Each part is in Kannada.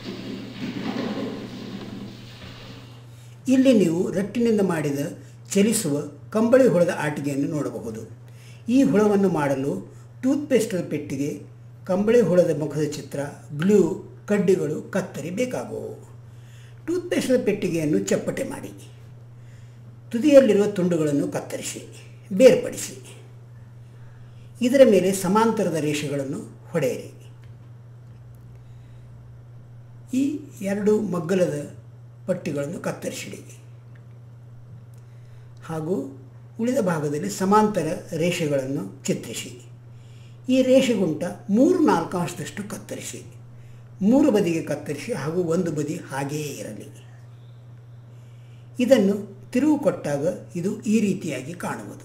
ಇಲ್ಲಿ ನೀವು ರಟ್ಟಿನಿಂದ ಮಾಡಿದ ಚಲಿಸುವ ಕಂಬಳಿ ಹುಳದ ಆಟಿಕೆಯನ್ನು ನೋಡಬಹುದು ಈ ಹುಳವನ್ನು ಮಾಡಲು ಟೂತ್ಪೇಸ್ಟದ ಪೆಟ್ಟಿಗೆ ಕಂಬಳಿ ಹುಳದ ಮುಖದ ಚಿತ್ರ ಗ್ಲೂ ಕಡ್ಡಿಗಳು ಕತ್ತರಿ ಬೇಕಾಗುವು ಟೂತ್ಪೇಸ್ಟದ ಪೆಟ್ಟಿಗೆಯನ್ನು ಚಪ್ಪಟೆ ಮಾಡಿ ತುದಿಯಲ್ಲಿರುವ ತುಂಡುಗಳನ್ನು ಕತ್ತರಿಸಿ ಬೇರ್ಪಡಿಸಿ ಇದರ ಮೇಲೆ ಸಮಾಂತರದ ರೇಷೆಗಳನ್ನು ಹೊಡೆಯಿರಿ ಈ ಎರಡು ಮಗ್ಗಲದ ಪಟ್ಟಿಗಳನ್ನು ಕತ್ತರಿಸಿಡಿ ಹಾಗೂ ಉಳಿದ ಭಾಗದಲ್ಲಿ ಸಮಾಂತರ ರೇಷೆಗಳನ್ನು ಚಿತ್ರಿಸಿ ಈ ರೇಷೆಗುಂಟ ಮೂರು ನಾಲ್ಕು ಅಂಶದಷ್ಟು ಕತ್ತರಿಸಿ ಮೂರು ಬದಿಗೆ ಕತ್ತರಿಸಿ ಹಾಗೂ ಒಂದು ಬದಿ ಹಾಗೆಯೇ ಇರಲಿ ಇದನ್ನು ತಿರುವು ಕೊಟ್ಟಾಗ ಇದು ಈ ರೀತಿಯಾಗಿ ಕಾಣುವುದು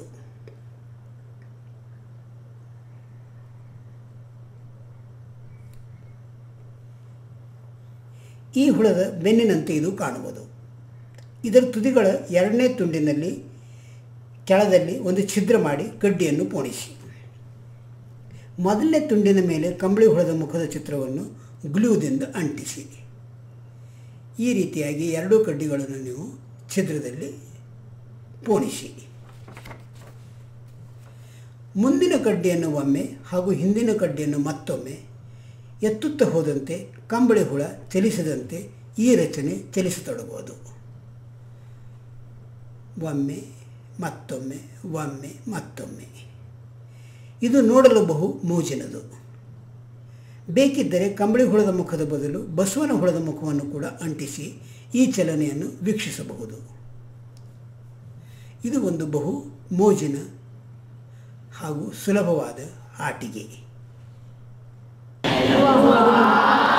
ಈ ಹುಳದ ಬೆನ್ನಿನಂತೆ ಇದು ಕಾಣುವುದು ಇದರ ತುದಿಗಳ ಎರಡನೇ ತುಂಡಿನಲ್ಲಿ ಕೆಳದಲ್ಲಿ ಒಂದು ಛಿದ್ರ ಮಾಡಿ ಕಡ್ಡಿಯನ್ನು ಪೋಣಿಸಿ ಮೊದಲನೇ ತುಂಡಿನ ಮೇಲೆ ಕಂಬಳಿ ಹುಳದ ಮುಖದ ಚಿತ್ರವನ್ನು ಗ್ಲೂದಿಂದ ಅಂಟಿಸಿ ಈ ರೀತಿಯಾಗಿ ಎರಡೂ ಕಡ್ಡಿಗಳನ್ನು ನೀವು ಛಿದ್ರದಲ್ಲಿ ಪೋಣಿಸಿ ಮುಂದಿನ ಕಡ್ಡಿಯನ್ನು ಒಮ್ಮೆ ಹಾಗೂ ಹಿಂದಿನ ಕಡ್ಡಿಯನ್ನು ಮತ್ತೊಮ್ಮೆ ಎತ್ತುತ್ತಾ ಹೋದಂತೆ ಕಂಬಳಿ ಹುಳ ಚಲಿಸದಂತೆ ಈ ರಚನೆ ಚಲಿಸತೊಡಗುವುದು ಒಮ್ಮೆ ಮತ್ತೊಮ್ಮೆ ಒಮ್ಮೆ ಮತ್ತೊಮ್ಮೆ ಇದು ನೋಡಲು ಬಹು ಮೋಜಿನದು ಬೇಕಿದ್ದರೆ ಕಂಬಳಿ ಹುಳದ ಮುಖದ ಬದಲು ಬಸವನ ಹುಳದ ಮುಖವನ್ನು ಕೂಡ ಅಂಟಿಸಿ ಈ ಚಲನೆಯನ್ನು ವೀಕ್ಷಿಸಬಹುದು ಇದು ಒಂದು ಬಹು ಮೋಜಿನ ಹಾಗೂ ಸುಲಭವಾದ ಆಟಿಕೆ ವಾಹ್